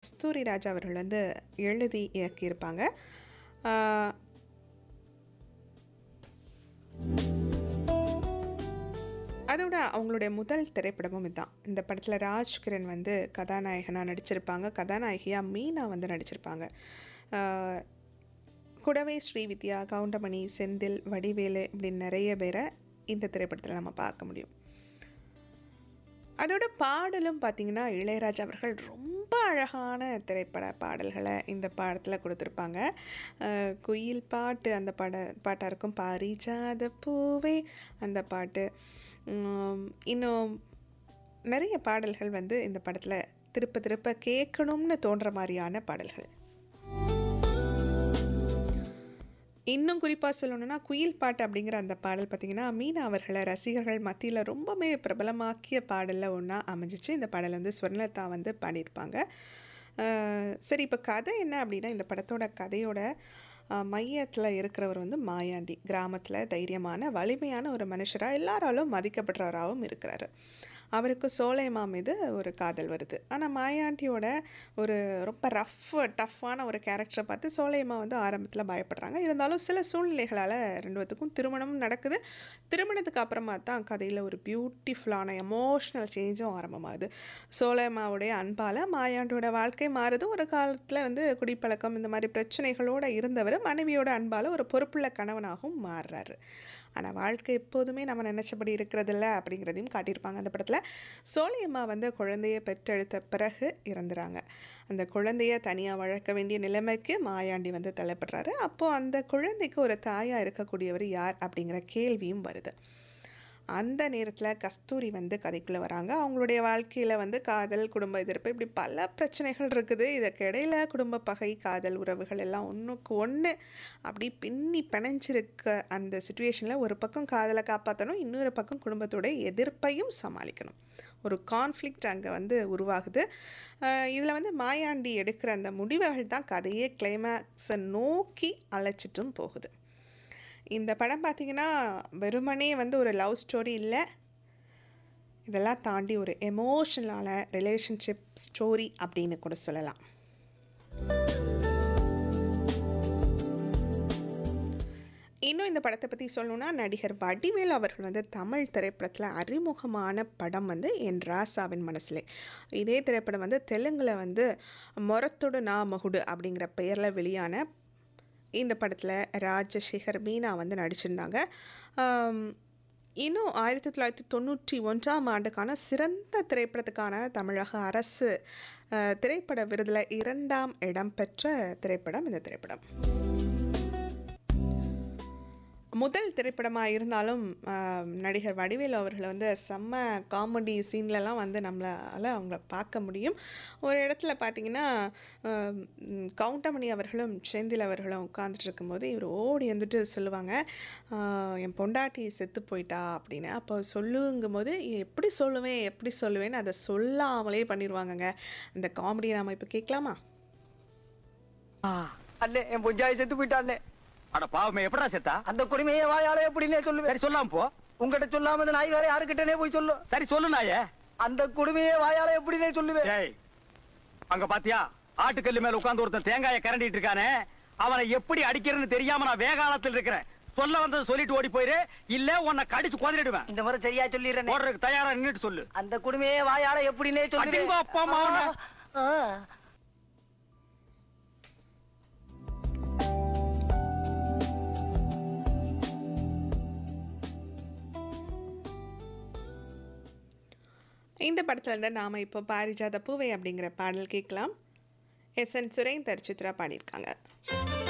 கஸ்தூரி ராஜா அவர்கள் வந்து எழுதி இயக்கியிருப்பாங்க ஆ, அதோட அவங்களுடைய முதல் திரைப்படமும் இதுதான் இந்த படத்தில் ராஜ்கிரண் வந்து கதாநாயகனாக நடிச்சிருப்பாங்க கதாநாயகியாக மீனா வந்து நடிச்சிருப்பாங்க ஆஹ் கூடவே ஸ்ரீவித்யா கவுண்டமணி செந்தில் வடிவேலு இப்படின்னு நிறைய பேரை இந்த திரைப்படத்தில் நம்ம பார்க்க முடியும் அதோட பாடலும் பார்த்தீங்கன்னா இளையராஜா அவர்கள் ரொம்ப அழகான திரைப்பட பாடல்களை இந்த பாடத்தில் கொடுத்துருப்பாங்க அஹ் குயில் பாட்டு அந்த பாட பாட்டாக இருக்கும் பாரிஜாத பூவே அந்த பாட்டு உம், இன்னும் நிறைய பாடல்கள் வந்து இந்த படத்தில் திருப்ப திருப்ப கேட்கணும்னு தோன்ற மாதிரியான பாடல்கள் இன்னும் குறிப்பாக சொல்லணும்னா குயில் பாட்டு அப்படிங்கிற அந்த பாடல் பார்த்திங்கன்னா மீனா அவர்களை ரசிகர்கள் மத்தியில் ரொம்பவே பிரபலமாக்கிய பாடலில் ஒன்றா அமைஞ்சிச்சு இந்த பாடல் வந்து ஸ்வர்ணலதா வந்து பாடியிருப்பாங்க அஹ் சரி இப்போ கதை என்ன அப்படின்னா இந்த படத்தோட கதையோட மையத்தில் இருக்கிறவர் வந்து மாயாண்டி கிராமத்தில் தைரியமான வலிமையான ஒரு மனுஷராக எல்லாராலும் மதிக்கப்படுறவராகவும் இருக்கிறாரு அவருக்கு சோலைமா மீது ஒரு காதல் வருது ஆனால் மாயாண்டியோட ஒரு ரொம்ப ரஃப் டஃப்பான ஒரு கேரக்டரை பார்த்து சோலைமா வந்து ஆரம்பத்தில் பயப்படுறாங்க இருந்தாலும் சில சூழ்நிலைகளால் ரெண்டு பேத்துக்கும் திருமணமும் நடக்குது திருமணத்துக்கு அப்புறமா தான் கதையில் ஒரு பியூட்டிஃபுல்லான எமோஷ்னல் சேஞ்சும் ஆரம்பமாகுது சோலைமாவுடைய அன்பால் மாயாண்டியோட வாழ்க்கை மாறுது ஒரு காலத்தில் வந்து குடிப்பழக்கம் இந்த மாதிரி பிரச்சனைகளோடு இருந்தவர் மனைவியோட அன்பால் ஒரு பொறுப்புள்ள கணவனாகவும் மாறுறாரு ஆனால் வாழ்க்கை எப்போதுமே நம்ம நினச்சபடி இருக்கிறதில்ல அப்படிங்கிறதையும் காட்டியிருப்பாங்க அந்த படத்தில் சோழியம்மா வந்து குழந்தைய பெற்றெடுத்த பிறகு இறந்துறாங்க அந்த குழந்தைய தனியாக வளர்க்க வேண்டிய நிலைமைக்கு மாயாண்டி வந்து தள்ளப்படுறாரு அப்போது அந்த குழந்தைக்கு ஒரு தாயாக இருக்கக்கூடியவர் யார் அப்படிங்கிற கேள்வியும் வருது அந்த நேரத்தில் கஸ்தூரி வந்து கதைக்குள்ளே வராங்க அவங்களுடைய வாழ்க்கையில் வந்து காதல் குடும்ப எதிர்ப்பு இப்படி பல பிரச்சனைகள் இருக்குது இதுக்கு இடையில குடும்ப பகை காதல் உறவுகள் எல்லாம் ஒன்றுக்கு ஒன்று அப்படி பின்னி பிணைஞ்சிருக்க அந்த சுச்சுவேஷனில் ஒரு பக்கம் காதலை காப்பாற்றணும் இன்னொரு பக்கம் குடும்பத்தோட எதிர்ப்பையும் சமாளிக்கணும் ஒரு கான்ஃப்ளிக்ட் அங்கே வந்து உருவாகுது இதில் வந்து மாயாண்டி எடுக்கிற அந்த முடிவுகள் தான் கதையே கிளைமேக்ஸை நோக்கி அழைச்சிட்டும் போகுது இந்த படம் பார்த்தீங்கன்னா வெறுமனே வந்து ஒரு லவ் ஸ்டோரி இல்லை இதெல்லாம் தாண்டி ஒரு எமோஷனலான ரிலேஷன்ஷிப் ஸ்டோரி அப்படின்னு கூட சொல்லலாம் இன்னும் இந்த படத்தை பற்றி சொல்லணும்னா நடிகர் வடிவேலு அவர்கள் வந்து தமிழ் திரைப்படத்தில் அறிமுகமான படம் வந்து என் ராசாவின் மனசிலே இதே திரைப்படம் வந்து தெலுங்கில் வந்து மொரத்தொடு நா மகுடு அப்படிங்கிற பெயரில் வெளியான இந்த படத்தில் ராஜசேகர் மீனா வந்து நடிச்சிருந்தாங்க ஆம், இன்னும் ஆயிரத்தி தொள்ளாயிரத்தி தொண்ணூற்றி ஒன்றாம் ஆண்டுக்கான சிறந்த திரைப்படத்துக்கான தமிழக அரசு அஹ், திரைப்பட விருதில் இரண்டாம் இடம் பெற்ற திரைப்படம் இந்த திரைப்படம் முதல் திரைப்படமாக இருந்தாலும் ஆஹ், நடிகர் வடிவேலு அவர்களை வந்து செம்ம காமெடி சீன்லலாம் வந்து நம்மளால் அவங்கள பார்க்க முடியும் ஒரு இடத்துல பார்த்தீங்கன்னா ஆஹ், ம், கவுண்டமணி அவர்களும் செந்தில் அவர்களும் உட்காந்துட்டு இருக்கும்போது இவர் ஓடி வந்துட்டு சொல்லுவாங்க ஆஹ், என் பொண்டாட்டி செத்து போயிட்டா அப்படின்னு அப்போ சொல்லுங்கும் போது எப்படி சொல்லுவேன் எப்படி சொல்லுவேன்னு அதை சொல்லாமலே பண்ணிடுவாங்கங்க அந்த காமெடியை நாம் இப்போ கேட்கலாமா அண்ணே என் பொஞ்சாய் செத்து போயிட்டாண்ணே அட பாவமே எப்படா செத்தா அந்த கொடுமையை வாயால எப்படின்னே சொல்லுவேன் சரி சொல்லாம போ உங்ககிட்ட சொல்லாம இந்த நாய் வேற யாருக்கிட்டனே போய் சொல்லும் சரி சொல்லு நாயே அந்த கொடுமையை வாயால எப்படின்னே சொல்லுவேன் டேய் அங்க பாத்தியா ஆட்டுக்கல்லு மேல உட்கார்ந்து ஒருத்தன் தேங்காய கரண்டிட்டு இருக்கானே அவனை எப்படி அடிக்கிறேன்னு தெரியாம நான் வேகாலத்தில் இருக்கிறேன் சொல்ல வந்தது சொல்லிட்டு ஓடி போயிரு இல்ல உன்னை கடிச்சு குதறிடுவேன் இந்த முறை சரியா சொல்லிடுறேன் ஓடுறதுக்கு தயாரா நின்னுட்டு சொல்லு அந்த கொடுமையை வாயால எப்படின்னே அடிங்கோ அப்பா அம்மாவன. சொல்லுவேன் ஆ. இந்த படத்துல இருந்து நாம் இப்போ பாரிஜாத பூவை அப்படிங்கிற பாடல் கேட்கலாம் எஸ் என் சுரேந்தர் சித்ரா பாடியிருக்காங்க